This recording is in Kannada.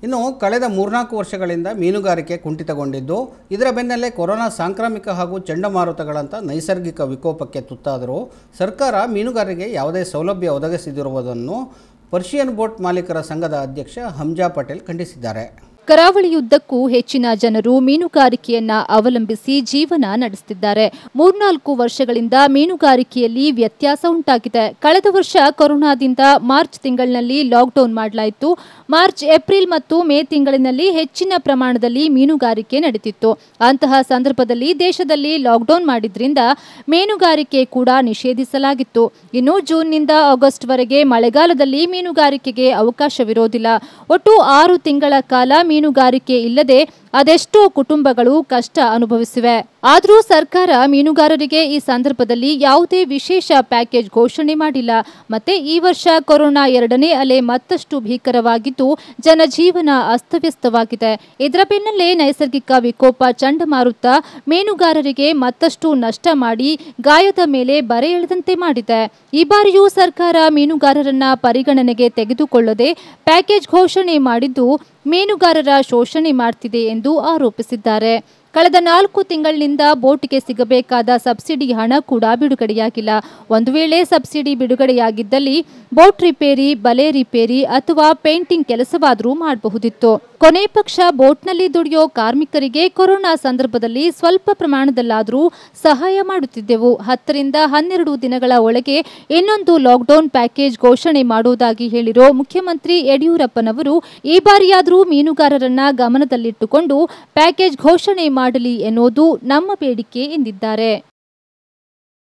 ಇನ್ನು ಕಳೆದ ಮೂರ್ನಾಲ್ಕು ವರ್ಷಗಳಿಂದ ಮೀನುಗಾರಿಕೆ ಕುಂಠಿತಗೊಂಡಿದ್ದು ಇದರ ಬೆನ್ನಲ್ಲೇ ಕೊರೋನಾ ಸಾಂಕ್ರಾಮಿಕ ಹಾಗೂ ಚಂಡಮಾರುತಗಳಂಥ ನೈಸರ್ಗಿಕ ವಿಕೋಪಕ್ಕೆ ತುತ್ತಾದರೂ ಸರ್ಕಾರ ಮೀನುಗಾರರಿಗೆ ಯಾವುದೇ ಸೌಲಭ್ಯ ಒದಗಿಸದಿರುವುದನ್ನು ಪರ್ಷಿಯನ್ ಬೋಟ್ ಮಾಲೀಕರ ಸಂಘದ ಅಧ್ಯಕ್ಷ ಹಮ್ಜಾ ಪಟೇಲ್ ಖಂಡಿಸಿದ್ದಾರೆ ಕರಾವಳಿಯುದ್ದಕ್ಕೂ ಹೆಚ್ಚಿನ ಜನರು ಮೀನುಗಾರಿಕೆಯನ್ನ ಅವಲಂಬಿಸಿ ಜೀವನ ನಡೆಸುತ್ತಿದ್ದಾರೆ ಮೂರ್ನಾಲ್ಕು ವರ್ಷಗಳಿಂದ ಮೀನುಗಾರಿಕೆಯಲ್ಲಿ ವ್ಯತ್ಯಾಸ ಉಂಟಾಗಿದೆ ಕಳೆದ ವರ್ಷ ಕೊರೋನಾದಿಂದ ಮಾರ್ಚ್ ತಿಂಗಳಿನಲ್ಲಿ ಲಾಕ್ಡೌನ್ ಮಾಡಲಾಯಿತು ಮಾರ್ಚ್ ಏಪ್ರಿಲ್ ಮತ್ತು ಮೇ ತಿಂಗಳಿನಲ್ಲಿ ಹೆಚ್ಚಿನ ಪ್ರಮಾಣದಲ್ಲಿ ಮೀನುಗಾರಿಕೆ ನಡೆದಿತ್ತು ಅಂತಹ ಸಂದರ್ಭದಲ್ಲಿ ದೇಶದಲ್ಲಿ ಲಾಕ್ಡೌನ್ ಮಾಡಿದ್ರಿಂದ ಮೀನುಗಾರಿಕೆ ಕೂಡ ನಿಷೇಧಿಸಲಾಗಿತ್ತು ಇನ್ನು ಜೂನ್ನಿಂದ ಆಗಸ್ಟ್ವರೆಗೆ ಮಳೆಗಾಲದಲ್ಲಿ ಮೀನುಗಾರಿಕೆಗೆ ಅವಕಾಶವಿರೋದಿಲ್ಲ ಒಟ್ಟು ಆರು ತಿಂಗಳ ಕಾಲ ಮೀನುಗಾರಿಕೆ ಇಲ್ಲದೆ ಅದೆಷ್ಟೋ ಕುಟುಂಬಗಳು ಕಷ್ಟ ಅನುಭವಿಸಿವೆ ಆದರೂ ಸರ್ಕಾರ ಮೀನುಗಾರರಿಗೆ ಈ ಸಂದರ್ಭದಲ್ಲಿ ಯಾವುದೇ ವಿಶೇಷ ಪ್ಯಾಕೇಜ್ ಘೋಷಣೆ ಮಾಡಿಲ್ಲ ಮತ್ತೆ ಈ ವರ್ಷ ಕೊರೋನಾ ಎರಡನೇ ಅಲೆ ಮತ್ತಷ್ಟು ಭೀಕರವಾಗಿದ್ದು ಜನಜೀವನ ಅಸ್ತವ್ಯಸ್ತವಾಗಿದೆ ಇದರ ಬೆನ್ನಲ್ಲೇ ನೈಸರ್ಗಿಕ ವಿಕೋಪ ಚಂಡಮಾರುತ ಮೀನುಗಾರರಿಗೆ ಮತ್ತಷ್ಟು ನಷ್ಟ ಮಾಡಿ ಗಾಯದ ಮೇಲೆ ಬರೆ ಎಳೆದಂತೆ ಮಾಡಿದೆ ಈ ಬಾರಿಯೂ ಸರ್ಕಾರ ಮೀನುಗಾರರನ್ನ ಪರಿಗಣನೆಗೆ ತೆಗೆದುಕೊಳ್ಳದೆ ಪ್ಯಾಕೇಜ್ ಘೋಷಣೆ ಮಾಡಿದ್ದು ಮೀನುಗಾರರ ಶೋಷಣೆ ಮಾಡ್ತಿದೆ ಎಂದು ಆರೋಪಿಸಿದ್ದಾರೆ ಕಳೆದ ನಾಲ್ಕು ತಿಂಗಳಿನಿಂದ ಬೋಟ್ಗೆ ಸಿಗಬೇಕಾದ ಸಬ್ಸಿಡಿ ಹಣ ಕೂಡ ಬಿಡುಗಡೆಯಾಗಿಲ್ಲ ಒಂದು ವೇಳೆ ಸಬ್ಸಿಡಿ ಬಿಡುಗಡೆಯಾಗಿದ್ದಲ್ಲಿ ಬೋಟ್ ರಿಪೇರಿ ಬಲೆ ರಿಪೇರಿ ಅಥವಾ ಪೇಂಟಿಂಗ್ ಕೆಲಸವಾದರೂ ಮಾಡಬಹುದಿತ್ತು ಕೊನೆ ಪಕ್ಷ ಬೋಟ್ನಲ್ಲಿ ದುಡಿಯೋ ಕಾರ್ಮಿಕರಿಗೆ ಕೊರೋನಾ ಸಂದರ್ಭದಲ್ಲಿ ಸ್ವಲ್ಪ ಪ್ರಮಾಣದಲ್ಲಾದರೂ ಸಹಾಯ ಮಾಡುತ್ತಿದ್ದೆವು ಹತ್ತರಿಂದ ಹನ್ನೆರಡು ದಿನಗಳ ಒಳಗೆ ಇನ್ನೊಂದು ಲಾಕ್ಡೌನ್ ಪ್ಯಾಕೇಜ್ ಘೋಷಣೆ ಮಾಡುವುದಾಗಿ ಹೇಳಿರೋ ಮುಖ್ಯಮಂತ್ರಿ ಯಡಿಯೂರಪ್ಪನವರು ಈ ಬಾರಿಯಾದರೂ ಮೀನುಗಾರರನ್ನ ಗಮನದಲ್ಲಿಟ್ಟುಕೊಂಡು ಪ್ಯಾಕೇಜ್ ಘೋಷಣೆ ಮಾಡಲಿ ಎನ್ನುವುದು ನಮ್ಮ ಬೇಡಿಕೆ ಎಂದಿದ್ದಾರೆ